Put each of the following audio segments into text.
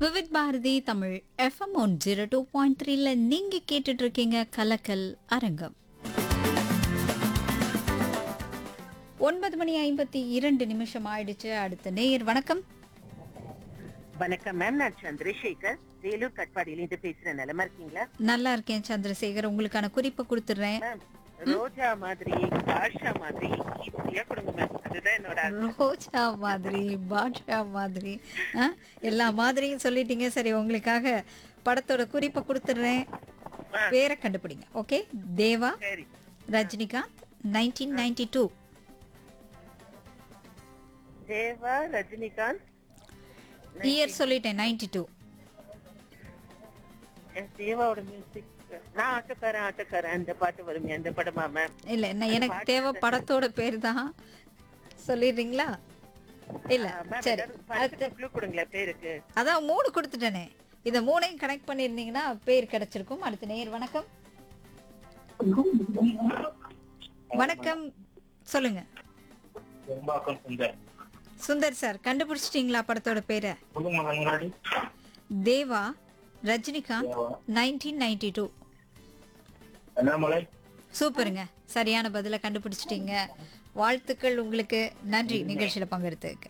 Vividh Bharati Tamil FM one zero two point த்ரீல நீங்க கேட்டுட்டு இருக்கீங்க கலக்கல் அரங்கம் ஒன்பது மணி ஐம்பத்தி இரண்டு நிமிஷம் ஆயிடுச்சு அடுத்த நேயர் வணக்கம் வணக்கம் மேம் நான் சந்திரசேகர் வேலூர் கட்பாடியிலிருந்து பேசுறேன் நிலமா இருக்கீங்களா நல்லா இருக்கேன் சந்திரசேகர் உங்களுக்கான குறிப்பை கொடுத்துடுறேன் மேம் ரோஜா மாதிரி ஆஷா மாதிரி ஈஸியா கொடுங்க மேம் அதுதான் என்னோட ஆசை. ரோஜா மாதிரி பாட்ஷா மாதிரி ஆ, எல்லா மாதிரியும் சொல்லிட்டீங்க சரி உங்களுக்காக படத்தோட குறிப்பை கொடுத்துடுறேன் ஆ, பேரை கண்டுபிடிங்க ஓகே தேவா சரி Rajinikanth nineteen ninety two Deva Rajinikanth year சொல்லிட்டேன் நைன்டி டூ என் தேவாவோட மியூசிக் நான் ஆட்டக்காரன் ஆட்டக்காரன் அந்த பாட்டு வருமே அந்த படமா மேம் இல்ல நான் எனக்கு தேவை படத்தோட பேர் தான் சொல்லிடுறீங்களா இல்ல சரி அடுத்து க்ளூ கொடுங்களேன் பேருக்கு அதான் மூணு கொடுத்துட்டேனே இத மூணையும் கனெக்ட் பண்ணியிருந்தீங்கன்னா பேர் கிடைச்சிருக்கும் அடுத்த நேயர் வணக்கம் வணக்கம் சொல்லுங்க வெம்பாக்கம் சுந்தர் சுந்தர் சார் கண்டுபிடிச்சிட்டீங்களா படத்தோட பேரை புதுங்க முன்னாடி Deva Rajinikanth nineteen ninety two Annamalai சூப்பருங்க சரியான பதிலை கண்டுபிடிச்சிட்டீங்க வாழ்த்துக்கள் உங்களுக்கு நன்றி நிகழ்ச்சியில பங்கெடுத்ததுக்கு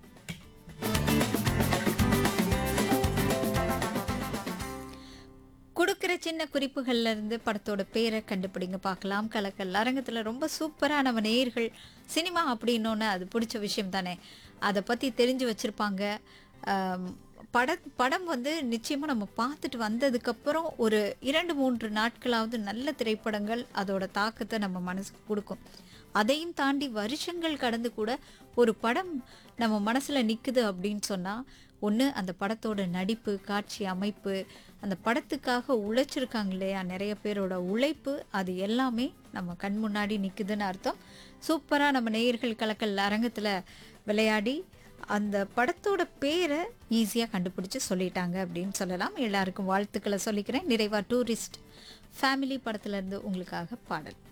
கொடுக்கிற சின்ன குறிப்புகள்ல இருந்து படத்தோட பேரை கண்டுபிடிங்க பார்க்கலாம் கலக்கல் அரங்கத்துல ரொம்ப சூப்பரா நம்ம நேயர்கள் சினிமா அப்படின்னோன்னு அது பிடிச்ச விஷயம் தானே அதை பத்தி தெரிஞ்சு வச்சிருப்பாங்க ஆம், பட படம் வந்து நிச்சயமா நம்ம பார்த்துட்டு வந்ததுக்கு அப்புறம் ஒரு இரண்டு மூன்று நாட்களாவது நல்ல திரைப்படங்கள் அதோட தாக்கத்தை நம்ம மனசுக்கு கொடுக்கும் அதையும் தாண்டி வருஷங்கள் கடந்து கூட ஒரு படம் நம்ம மனசுல நிக்குது அப்படின்னு சொன்னா ஒன்று அந்த படத்தோட நடிப்பு காட்சி அமைப்பு அந்த படத்துக்காக உழைச்சிருக்காங்க இல்லையா நிறைய பேரோட உழைப்பு அது எல்லாமே நம்ம கண் முன்னாடி நிக்குதுன்னு அர்த்தம் சூப்பரா நம்ம நேயர்கள் கலக்கல் அரங்கத்துல விளையாடி அந்த படத்தோட பேரை ஈஸியாக கண்டுபிடிச்சு சொல்லிட்டாங்க அப்படின்னு சொல்லலாம் எல்லாருக்கும் வாழ்த்துக்களை சொல்லிக்கிறேன் நிறைவா டூரிஸ்ட் ஃபேமிலி படத்துல இருந்து உங்களுக்காக பாடல்